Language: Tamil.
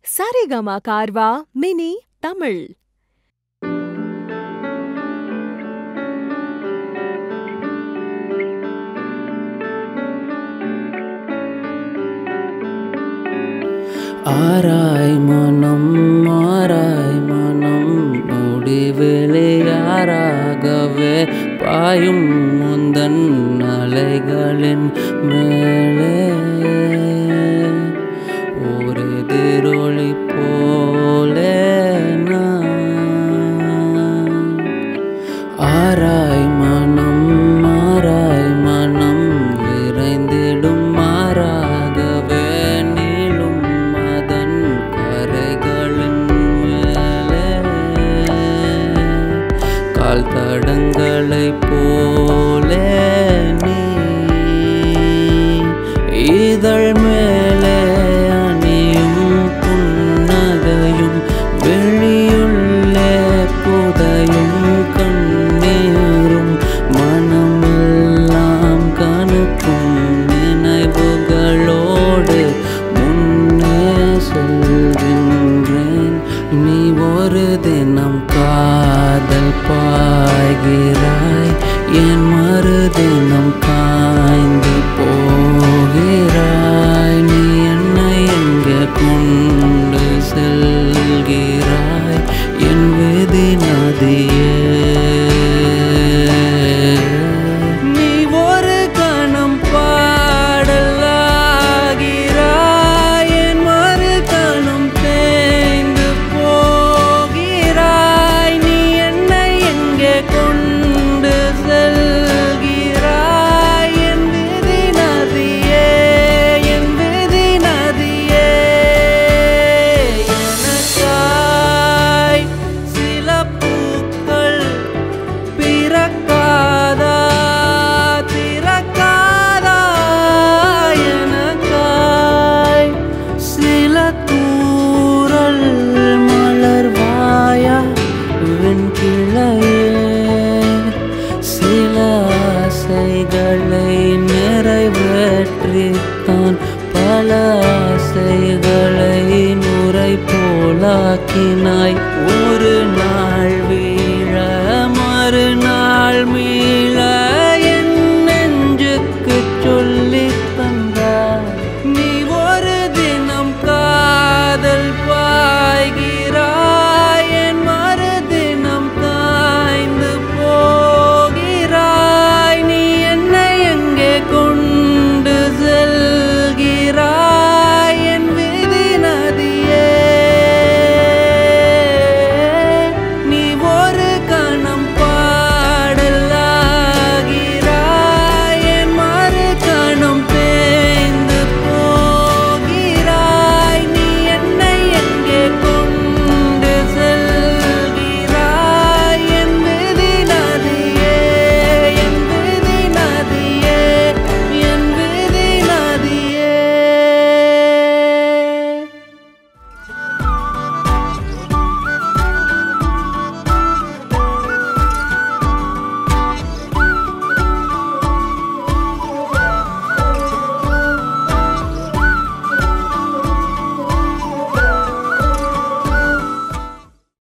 சரிகமா கார்வா மினி தமிழ் ஆராய் மனம் மாறாய் மனம் முடிவிலே யாராகவே பாயும் முந்தன் அலைகளின் மேலே ஒரு எதிரொளி போலே நான் ஆராய் மனம் மாறாய் மனம் விரைந்திடும் மாறாகவே நீளும் அதன் கரைகளின் மேலே கால் தடங்களைப் போலே நீ இதழ் மேலே அணியும் புன்னகையும் வெளியுள்ளே புதையும் கண்ணீரும் மனமெல்லாம் கணக்கும் நினைவுகளோடு முன்னே செல்கின்றேன் நீ ஒரு தினம் காதல் பாய்கிறாய் என் மறுதினம் காய்ந்து போகிறாய் நீ என்னை எங்கே கொண்டு செல்கிறாய் என் விதி நதியே நீ ஒரு கணம் பாடலாகிறாய் என் மறு கணம் தேய்ந்து போகிறாய் நீ என்னை எங்கே கொண்டு செல்கிறாய் என் விதி நதியே என் விதி நதியே எனக்காய் சில பூக்கள் பிறக்காதா திறக்காதா எனக்காய் சில தூரல் மலர்வாயா வெண்கிளையே சில ஆசைகளை நிறைவேற்றித்தான் பல ஆசைகளை நுரை போலாக்கினாய் ஒரு நாள் வீ